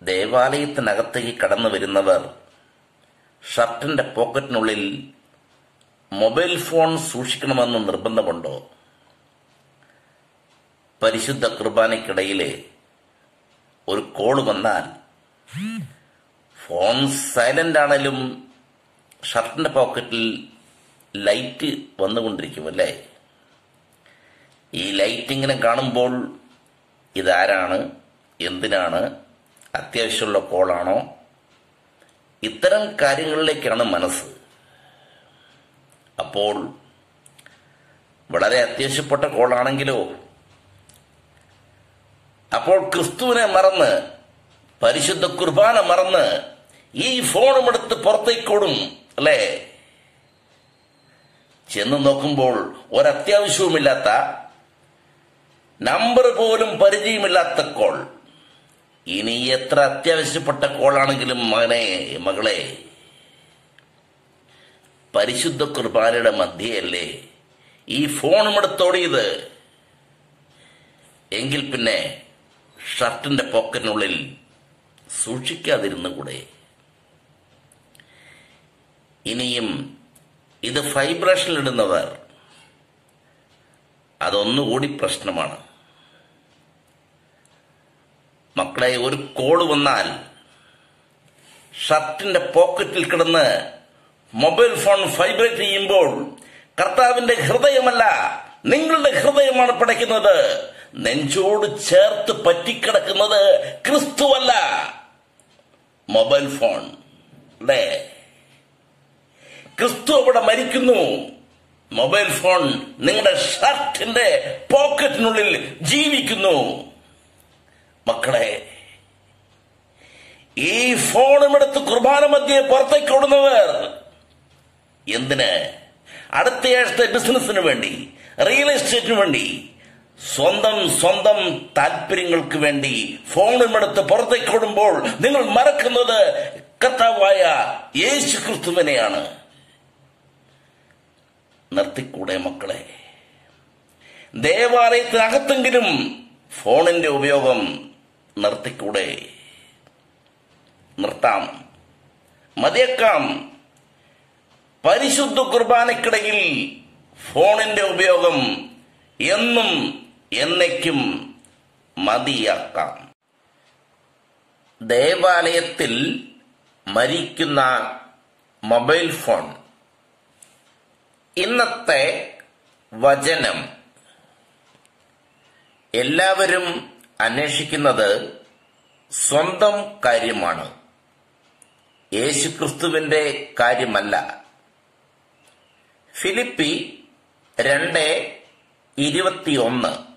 ദേവാലയത്തിനകത്തേക്ക് കടന്നു വരുന്നവർ ഷർട്ടിന്റെ പോക്കറ്റിനുള്ളിൽ മൊബൈൽ ഫോൺ സൂക്ഷിക്കണമെന്ന് നിർബന്ധമുണ്ടോ പരിശുദ്ധ കുർബാനയ്ക്കിടയിലെ ഒരു കോള് വന്നാൽ ഫോൺ സൈലന്റ് ആണെങ്കിലും ഷർട്ടിന്റെ പോക്കറ്റിൽ ലൈറ്റ് വന്നുകൊണ്ടിരിക്കും അല്ലേ ഈ ലൈറ്റ് ഇങ്ങനെ കാണുമ്പോൾ ഇതാരാണ് എന്തിനാണ് അത്യാവശ്യമുള്ള കോളാണോ ഇത്തരം കാര്യങ്ങളിലേക്കാണ് മനസ്സ് അപ്പോൾ വളരെ അത്യാവശ്യപ്പെട്ട കോളാണെങ്കിലോ അപ്പോൾ ക്രിസ്തുവിനെ മറന്ന് പരിശുദ്ധ കുർബാന മറന്ന് ഈ ഫോണും എടുത്ത് പുറത്തേക്കോടും അല്ലേ ചെന്ന് നോക്കുമ്പോൾ ഒരത്യാവശ്യവുമില്ലാത്ത നമ്പർ പോലും പരിചയമില്ലാത്ത കോൾ ഇനി എത്ര അത്യാവശ്യപ്പെട്ട കോളാണെങ്കിലും മകനെ മകളെ പരിശുദ്ധ കുർബാനയുടെ മധ്യയല്ലേ ഈ ഫോണും എടുത്തോടിയത് എങ്കിൽ പിന്നെ ഷർട്ടിന്റെ പോക്കറ്റിനുള്ളിൽ സൂക്ഷിക്കാതിരുന്നുകൂടെ ഇനിയും ഇത് ഫൈബ്രേഷനിലിടുന്നവർ അതൊന്നുകൂടി പ്രശ്നമാണ് മക്കളെ ഒരു കോള് വന്നാൽ ഷർട്ടിന്റെ പോക്കറ്റിൽ കിടന്ന് മൊബൈൽ ഫോൺ ഫൈബ്രേറ്റ് ചെയ്യുമ്പോൾ കർത്താവിന്റെ ഹൃദയമല്ല നിങ്ങളുടെ ഹൃദയമാണ് പടയ്ക്കുന്നത് നെഞ്ചോട് ചേർത്ത് പറ്റിക്കിടക്കുന്നത് ക്രിസ്തുവല്ല മൊബൈൽ ഫോൺ അല്ലേ ക്രിസ്തു അവിടെ മരിക്കുന്നു മൊബൈൽ ഫോൺ നിങ്ങളുടെ ഷർട്ടിന്റെ പോക്കറ്റിനുള്ളിൽ ജീവിക്കുന്നു മക്കളെ ഈ ഫോണും എടുത്ത് കുർബാന മധ്യേ പുറത്തേക്ക് ഓടുന്നവർ എന്തിന് അടുത്തയാഴ്ചത്തെ ബിസിനസിന് വേണ്ടി റിയൽ എസ്റ്റേറ്റിന് വേണ്ടി സ്വന്തം സ്വന്തം താല്പര്യങ്ങൾക്ക് വേണ്ടി ഫോണും എടുത്ത് പുറത്തേക്ക് ഓടുമ്പോൾ നിങ്ങൾ മറക്കുന്നത് കർത്താവായ യേശു ക്രിസ്തുവിനെയാണ് നിർത്തിക്കൂടെ മക്കളെ ദേവാലയത്തിനകത്തെങ്കിലും ഫോണിന്റെ ഉപയോഗം നിർത്തിക്കൂടെ നിർത്താം മതിയേക്കാം പരിശുദ്ധ കുർബാനക്കിടയിൽ ഫോണിന്റെ ഉപയോഗം എന്നും എന്നേക്കും മതിയാക്കാം ദേവാലയത്തിൽ മരിക്കുന്ന മൊബൈൽ ഫോൺ ഇന്നത്തെ വചനം എല്ലാവരും അന്വേഷിക്കുന്നത് സ്വന്തം കാര്യമാണ് യേശുക്രിസ്തുവിന്റെ കാര്യമല്ല ഫിലിപ്പി രണ്ട് ഇരുപത്തിയൊന്ന്